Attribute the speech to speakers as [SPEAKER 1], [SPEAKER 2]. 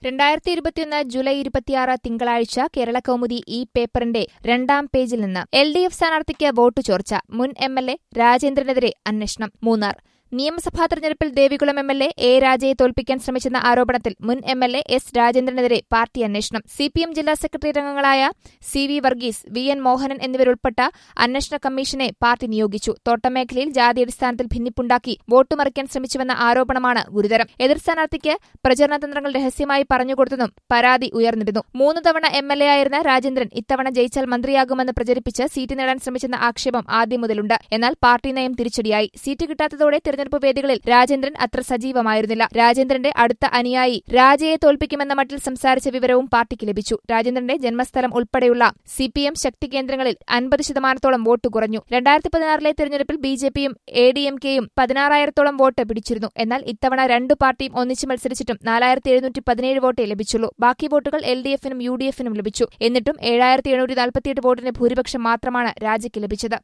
[SPEAKER 1] രണ്ടായിരത്തി ഇരുപത്തിയൊന്ന് ജൂലൈ ഇരുപത്തിയാറ് തിങ്കളാഴ്ച കേരള കൗമുദി ഈ പേപ്പറിന്റെ രണ്ടാം പേജിൽ നിന്ന് എൽ ഡി എഫ് സ്ഥാനാർത്ഥിക്ക് വോട്ട് ചോർച്ച മുൻ എം എൽ എ രാജേന്ദ്രനെതിരെ അന്വേഷണം മൂന്നാർ നിയമസഭാ തെരഞ്ഞെടുപ്പിൽ Devikulam M L A A രാജയെ തോൽപ്പിക്കാൻ ശ്രമിച്ചെന്ന ആരോപണത്തിൽ മുൻ എം എൽ എ എസ് രാജേന്ദ്രനെതിരെ പാർട്ടി അന്വേഷണം സി പി എം ജില്ലാ സെക്രട്ടറി അംഗങ്ങളായ C V Varghese V N Mohanan എന്നിവരുൾപ്പെട്ട അന്വേഷണ കമ്മീഷനെ പാർട്ടി നിയോഗിച്ചു തോട്ടമേഖലയിൽ ജാതിയടിസ്ഥാനത്തിൽ ഭിന്നിപ്പുണ്ടാക്കി വോട്ട് മറിക്കാൻ ശ്രമിച്ചുവെന്ന ആരോപണമാണ് ഗുരുതരം എതിർ സ്ഥാനാർത്ഥിക്ക് പ്രചരണ തന്ത്രങ്ങൾ രഹസ്യമായി പറഞ്ഞുകൊടുത്തെന്നും പരാതി ഉയർന്നിരുന്നു മൂന്ന് തവണ എം എൽ എ ആയിരുന്ന രാജേന്ദ്രൻ ഇത്തവണ ജയിച്ചാൽ മന്ത്രിയാകുമെന്ന് പ്രചരിപ്പിച്ച് സീറ്റ് നേടാൻ ശ്രമിച്ചെന്ന ആക്ഷേപം ആദ്യം മുതലുണ്ട് എന്നാൽ പാർട്ടി നയം തിരിച്ചടിയായി സീറ്റ് കിട്ടാത്തതോടെ തെരഞ്ഞെടുപ്പ് വേദികളിൽ രാജേന്ദ്രൻ അത്ര സജീവമായിരുന്നില്ല രാജേന്ദ്രന്റെ അടുത്ത അനുയായി രാജയെ തോൽപ്പിക്കുമെന്ന മട്ടിൽ സംസാരിച്ച വിവരവും പാർട്ടിക്ക് ലഭിച്ചു രാജേന്ദ്രന്റെ ജന്മസ്ഥലം ഉൾപ്പെടെയുള്ള സി പി എം ശക്തി കേന്ദ്രങ്ങളിൽ അൻപത് ശതമാനത്തോളം വോട്ട് കുറഞ്ഞു രണ്ടായിരത്തി പതിനാറിലെ തെരഞ്ഞെടുപ്പിൽ ബി ജെ പിയും എ ഡി എം കെയും പതിനാറായിരത്തോളം വോട്ട് പിടിച്ചിരുന്നു എന്നാൽ ഇത്തവണ രണ്ടു പാർട്ടിയും ഒന്നിച്ച് മത്സരിച്ചിട്ടും നാലായിരത്തി എഴുന്നൂറ്റി പതിനേഴ് വോട്ടേ ലഭിച്ചുള്ളൂ ബാക്കി വോട്ടുകൾ എൽ ഡി എഫിനും യു ഡി എഫിനും ലഭിച്ചു എന്നിട്ടും ഏഴായിരത്തി എഴുന്നൂറ്റി നാൽപ്പത്തിയെട്ട് വോട്ടിന്റെ ഭൂരിപക്ഷം മാത്രമാണ് രാജയ്ക്ക് ലഭിച്ചത്